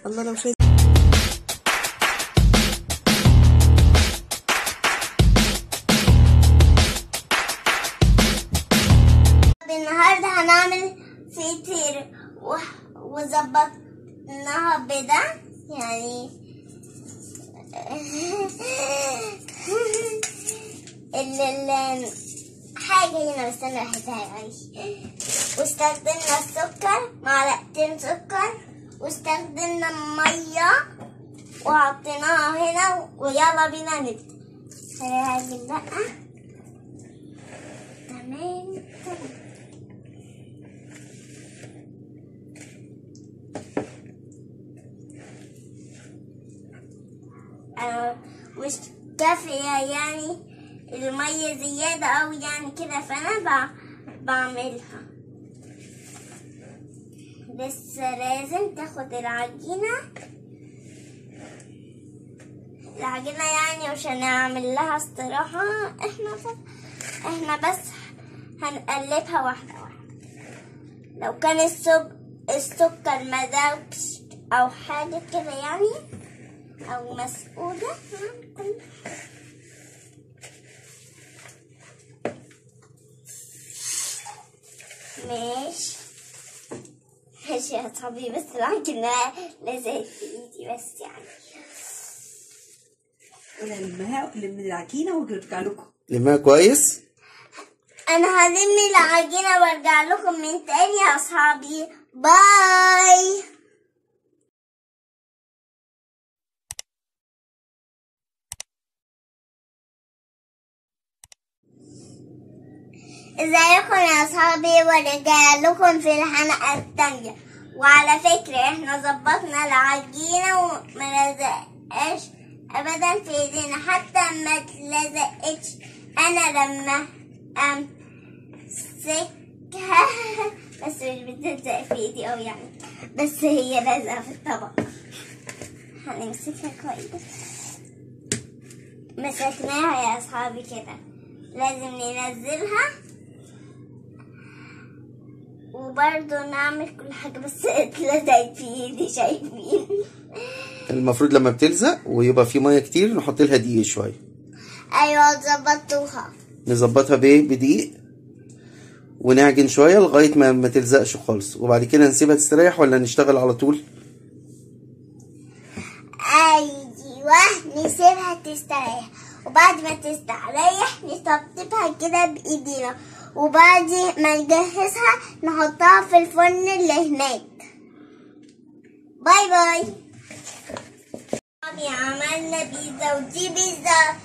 الله لو شايف النهاردة هنعمل فطير و- وظبطناها بده يعني ال ال حاجة هنا استنى احطها يعني واستخدمنا السكر معلقتين سكر واستخدمنا المية وحطيناها هنا ويلا بينا نبدأ هنعمل بقى تمام تمام أنا مش كافية يعني المية زيادة أو يعني كده فأنا بع- بعملها بس لازم تاخد العجينة العجينة يعني مش هنعمل لها استراحة احنا بس احنا بس هنقلبها واحدة واحدة لو كان السك... السكر مدوبش أو حاجة كده يعني أو مسؤولة هنكون ماشي ماشي يا صاحبي بس العجينة لازم في ايدي بس يعني انا لمها لم العجينه وارجع لكم لمها كويس انا هلم العجينة وارجع لكم من تاني يا اصحابي باي ازيكم يا اصحابي ورجع لكم في الحلقة التانية وعلى فكرة احنا ظبطنا العجينة وما لزقاش ابدا في ايدينا حتى ما اتلزقتش انا لما امسكها بس مش بتلزق في ايدي اوي يعني بس هي لازقة في الطبق هنمسكها كويس مسكناها يا اصحابي كده لازم ننزلها وبرضه نعمل كل حاجة بس اتلزقت في ايدي شايفين المفروض لما بتلزق ويبقى في ميه كتير نحط لها دقيق شويه ايوه ظبطوها نظبطها بايه بدقيق ونعجن شويه لغايه ما ما تلزقش خالص وبعد كده نسيبها تستريح ولا نشتغل على طول ايوه نسيبها تستريح وبعد ما تستريح نطبطبها كده بايدينا وبعد ما نجهزها نحطها في الفرن اللي هناك باي باي مامي عملنا بيتزا ودي بيتزا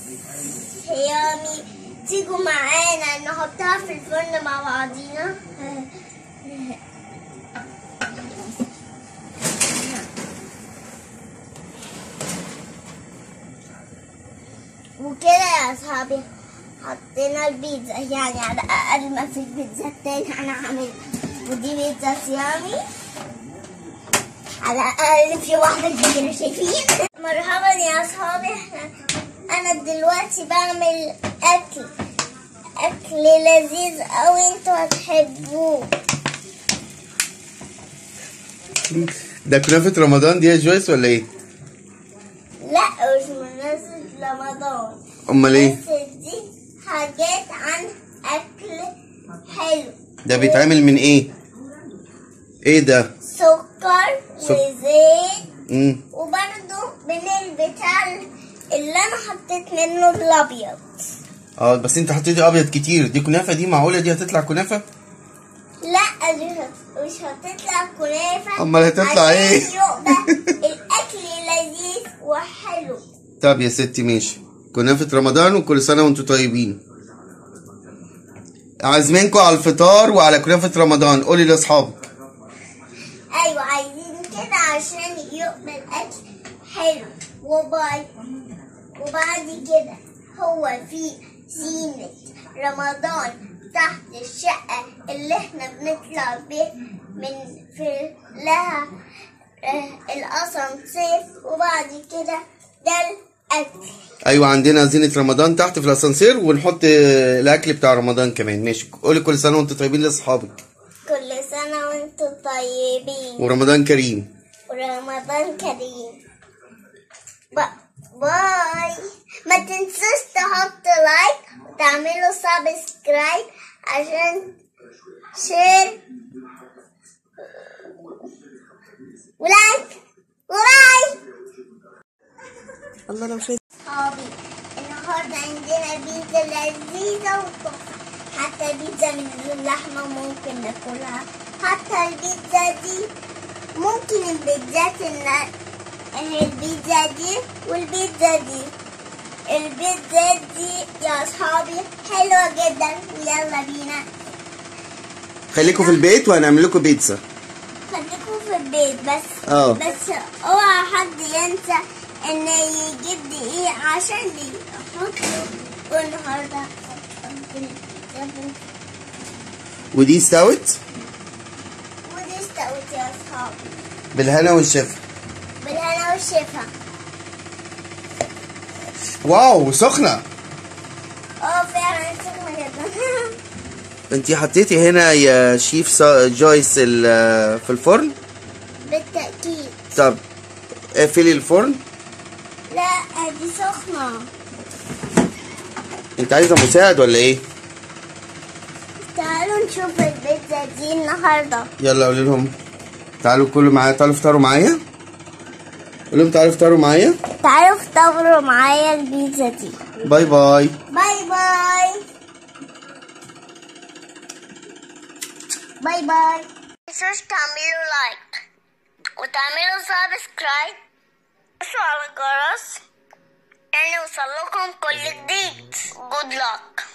يامي تيجوا معانا نحطها في الفرن مع بعضينا وكده يا اصحابي حطينا البيتزا يعني على اقل ما في البيتزا التاني هنعمل ودي بيتزا صيامي على الاقل في واحده كبيره شايفين مرحبا يا اصحابي احنا انا دلوقتي بعمل اكل اكل لذيذ قوي انتوا هتحبوه ده كنافه رمضان دي يا جويس ولا ايه لا مش مناسب رمضان امال ايه بس دي حاجات عن اكل حلو ده بيتعمل من ايه ايه ده سكر سك- وزيت امم وبرده من البتاع اللي انا حطيت منه الابيض اه بس انت حطيتي ابيض كتير دي كنافه دي معقوله دي هتطلع كنافه لا دي هت- مش هتطلع كنافه أمال هتطلع عشان إيه؟ يبقى الاكل لذيذ وحلو طب يا ستي ماشي كنافه رمضان وكل سنه وانتم طيبين عازمينكم على الفطار وعلى كنافه رمضان قولي لاصحابك ايوه عايزين كده عشان يبقى الاكل حلو وبعد وبعد كده هو في زينة رمضان تحت الشقة اللي احنا بنطلع بيه من في لها آه، الاسانسير وبعد كده ده الاكل ايوه عندنا زينه رمضان تحت في الاسانسير ونحط آه، الاكل بتاع رمضان كمان ماشي قولي كل سنه وانتم طيبين لاصحابك كل سنة وانتم طيبين ورمضان كريم ورمضان كريم ب- باي ما تنسوش تحطوا لايك وتعملوا سبسكرايب عشان شير ولايك وباي الله لو شايف صحابي النهارده عندنا بيتزا لذيذة وتحفة حتى البيتزا من غير لحمة ممكن ناكلها حتى البيتزا دي ممكن البيتزات إن إن البيتزا دي والبيتزا دي البيتزا دي يا أصحابي حلوة جدا ويلا بينا خليكم في البيت وهنعمل لكم بيتزا خليكم في البيت بس اه. بس اوعى حد ينسى ان يجيب دقيق عشان يحطه والنهارده ودي استوت ودي استوت يا اصحابي بالهنا والشفا بالهنا والشفا واو سخنه اه فعلا سخنة جدا انتي حطيتي هنا يا شيف سا- جويس ال- في الفرن بالتأكيد طب اقفلي الفرن لا دي سخنة انت عايزه مساعد ولا ايه تعالوا نشوف البيتزا دي النهارده يلا قولي لهم تعالوا كلوا معايا تعالوا افطروا معايا قول لهم تعالوا افطروا معايا تعالوا افطروا معايا البيتزا دي باي باي باي باي باي باي متنسوش تعملوا لايك وتعملوا سبسكرايب وتدوسوا على الجرس يعني يوصل لكم كل جديد جود luck